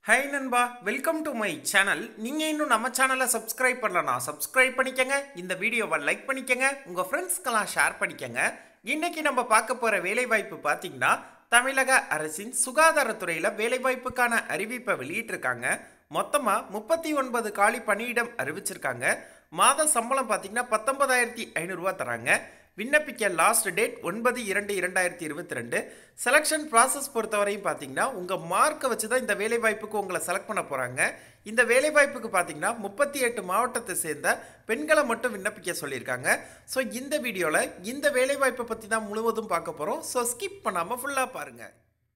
hi நண்பா welcome to my channel நீங்கள் இன்னும் நம்ம சேனலை சப்ஸ்கிரைப் பண்ணலனா சப்ஸ்கிரைப் பண்ணிக்கங்க இந்த வீடியோவை லைக் பண்ணிக்கங்க உங்கள் ஃப்ரெண்ட்ஸ்க்கெல்லாம் ஷேர் பண்ணிக்கங்க இன்னைக்கு நம்ம பார்க்க போகிற வேலைவாய்ப்பு பார்த்தீங்கன்னா தமிழக அரசின் சுகாதாரத்துறையில் வேலைவாய்ப்புக்கான அறிவிப்பை வெளியிட்டிருக்காங்க மொத்தமாக முப்பத்தி ஒன்பது காலி பணியிடம் அறிவிச்சிருக்காங்க மாத சம்பளம் பார்த்தீங்கன்னா பத்தொன்பதாயிரத்தி ஐநூறுரூவா தராங்க விண்ணப்பிக்க லாஸ்ட் டேட் ஒன்பது இரண்டு இரண்டாயிரத்தி இருபத்தி ரெண்டு செலெக்ஷன் ப்ராசஸ் பொறுத்தவரையும் பார்த்தீங்கன்னா உங்கள் மார்க்கை வச்சு தான் இந்த வேலைவாய்ப்புக்கு உங்களை செலக்ட் பண்ண போகிறாங்க இந்த வேலைவாய்ப்புக்கு பார்த்தீங்கன்னா முப்பத்தி எட்டு மாவட்டத்தை சேர்ந்த பெண்களை மட்டும் விண்ணப்பிக்க சொல்லியிருக்காங்க ஸோ இந்த வீடியோவில் இந்த வேலைவாய்ப்பை பற்றி தான் முழுவதும் பார்க்க போகிறோம் ஸோ ஸ்கிப் பண்ணாமல் ஃபுல்லாக பாருங்கள்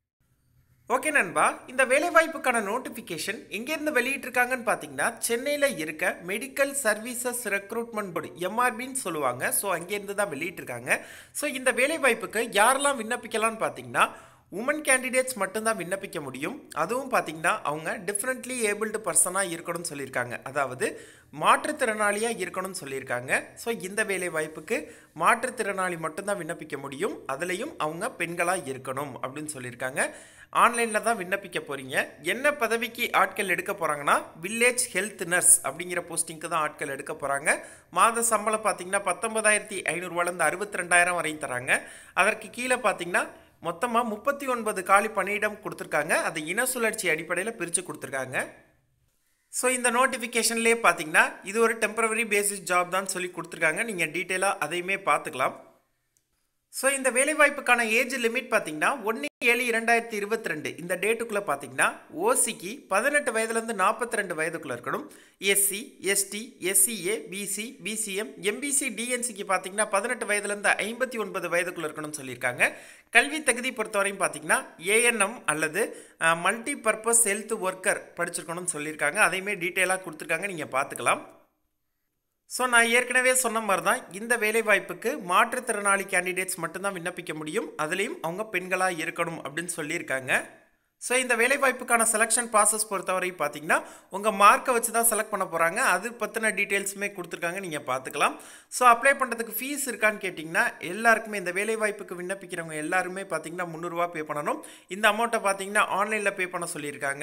ஓகே நண்பா இந்த வேலைவாய்ப்புக்கான நோட்டிஃபிகேஷன் எங்கேருந்து வெளியிட்டிருக்காங்கன்னு பார்த்தீங்கன்னா சென்னையில் இருக்க மெடிக்கல் சர்வீசஸ் ரெக்ரூட்மெண்ட் போர்டு எம்ஆர்பின்னு சொல்லுவாங்க ஸோ அங்கேருந்து தான் வெளியிட்டிருக்காங்க ஸோ இந்த வேலைவாய்ப்புக்கு யாரெல்லாம் விண்ணப்பிக்கலாம்னு பார்த்தீங்கன்னா உமன் கேண்டிடேட்ஸ் மட்டும்தான் விண்ணப்பிக்க முடியும் அதுவும் பார்த்தீங்கன்னா அவங்க டிஃப்ரெண்ட்லி ஏபிள்டு பர்சனாக இருக்கணும்னு சொல்லியிருக்காங்க அதாவது மாற்றுத்திறனாளியாக இருக்கணும்னு சொல்லியிருக்காங்க ஸோ இந்த வேலை வாய்ப்புக்கு மாற்றுத்திறனாளி மட்டும்தான் விண்ணப்பிக்க முடியும் அதுலேயும் அவங்க பெண்களாக இருக்கணும் அப்படின்னு சொல்லியிருக்காங்க ஆன்லைனில் தான் விண்ணப்பிக்க போகிறீங்க என்ன பதவிக்கு ஆட்கள் எடுக்க போகிறாங்கன்னா வில்லேஜ் ஹெல்த் நர்ஸ் அப்படிங்கிற போஸ்டிங்க்கு தான் ஆட்கள் எடுக்க போகிறாங்க மாத சம்பளம் பார்த்தீங்கன்னா பத்தொன்பதாயிரத்தி ஐநூறுரூவாலேருந்து அறுபத்தி ரெண்டாயிரம் வரையும் தராங்க அதற்கு கீழே பார்த்தீங்கன்னா மொத்தமாக முப்பத்தி ஒன்பது காலி பணியிடம் கொடுத்துருக்காங்க அது இன சுழற்சி அடிப்படையில் பிரித்து கொடுத்துருக்காங்க ஸோ இந்த நோட்டிஃபிகேஷன்லேயே பார்த்தீங்கன்னா இது ஒரு டெம்பரவரி பேசிஸ் ஜாப் தான் சொல்லி கொடுத்துருக்காங்க நீங்கள் டீட்டெயிலாக அதையுமே பார்த்துக்கலாம் ஸோ இந்த வேலைவாய்ப்புக்கான ஏஜ் லிமிட் பார்த்தீங்கன்னா ஒன்று ஏழு இரண்டாயிரத்தி இருபத்தி ரெண்டு இந்த டேட்டுக்குள்ளே பார்த்தீங்கன்னா ஓசிக்கு பதினெட்டு வயதுலேருந்து நாற்பத்தி ரெண்டு வயதுக்குள்ளே இருக்கணும் SC ST SCA BC BCM MBC டிஎன்சிக்கு பார்த்தீங்கன்னா பதினெட்டு வயதுலேருந்து ஐம்பத்தி ஒன்பது வயதுக்குள்ளே இருக்கணும்னு சொல்லியிருக்காங்க கல்வி தகுதி பொறுத்தவரையும் பார்த்தீங்கன்னா ஏஎன்எம் அல்லது மல்டி பர்பஸ் ஹெல்த் ஒர்க்கர் படிச்சிருக்கணும்னு சொல்லியிருக்காங்க அதையுமே டீட்டெயிலாக கொடுத்துருக்காங்க நீங்கள் பார்த்துக்கலாம் ஸோ நான் ஏற்கனவே சொன்ன மாதிரி தான் இந்த வேலைவாய்ப்புக்கு மாற்றுத்திறனாளி கேண்டிடேட்ஸ் மட்டும்தான் விண்ணப்பிக்க முடியும் அதுலேயும் அவங்க பெண்களாக இருக்கணும் அப்படின்னு சொல்லியிருக்காங்க ஸோ இந்த வேலைவாய்ப்புக்கான செலெக்ஷன் ப்ராசஸ் பொறுத்தவரை பார்த்தீங்கன்னா உங்கள் மார்க்கை வச்சு தான் செலக்ட் பண்ண போகிறாங்க அது பற்றின டீட்டெயில்ஸுமே கொடுத்துருக்காங்க நீங்கள் பார்த்துக்கலாம் ஸோ அப்ளை பண்ணுறதுக்கு ஃபீஸ் இருக்கான்னு கேட்டிங்கன்னா எல்லாருக்குமே இந்த வேலைவாய்ப்புக்கு விண்ணப்பிக்கிறவங்க எல்லாருமே பார்த்தீங்கன்னா முந்நூறுரூவா பே பண்ணணும் இந்த அமௌண்ட்டை பார்த்தீங்கன்னா ஆன்லைனில் பே பண்ண சொல்லியிருக்காங்க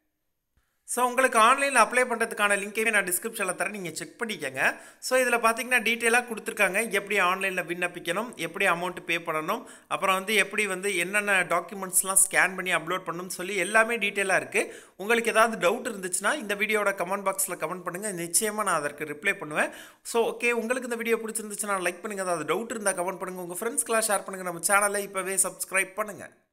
ஸோ உங்களுக்கு ஆன்லைனில் அப்ளை பண்ணுறதுக்கான லிங்க்கையும் நான் டிஸ்கிரிப்ஷனில் தரேன் நீங்கள் செக் பண்ணிக்கோங்க ஸோ இதில் பார்த்தீங்கன்னா டீட்டெயிலாக கொடுத்துருக்காங்க எப்படி ஆன்லைனில் விண்ணப்பிக்கணும் எப்படி அமௌண்ட் பே பண்ணணும் அப்புறம் வந்து எப்படி வந்து என்னென்ன டாக்குமெண்ட்ஸ்லாம் ஸ்கேன் பண்ணி அப்லோட் பண்ணணும்னு சொல்லி எல்லாமே டீட்டெயிலாக இருக்குது உங்களுக்கு ஏதாவது டவுட் இருந்துச்சுன்னா இந்த வீடியோட கமெண்ட் பாக்ஸில் கமெண்ட் பண்ணுங்கள் நிச்சயமாக நான் அதற்கு ரிப்ளை பண்ணுவேன் ஸோ ஓகே உங்களுக்கு இந்த வீடியோ பிடிச்சிருந்துச்சுன்னா லைக் பண்ணுங்கள் அதாவது டவுட் இருந்தால் கமெண்ட் பண்ணுங்கள் உங்கள் ஃப்ரெண்ட்ஸ்க்கெலாம் ஷேர் பண்ணுங்கள் நம்ம சேனலை இப்போவே சப்ஸ்கிரைப் பண்ணுங்கள்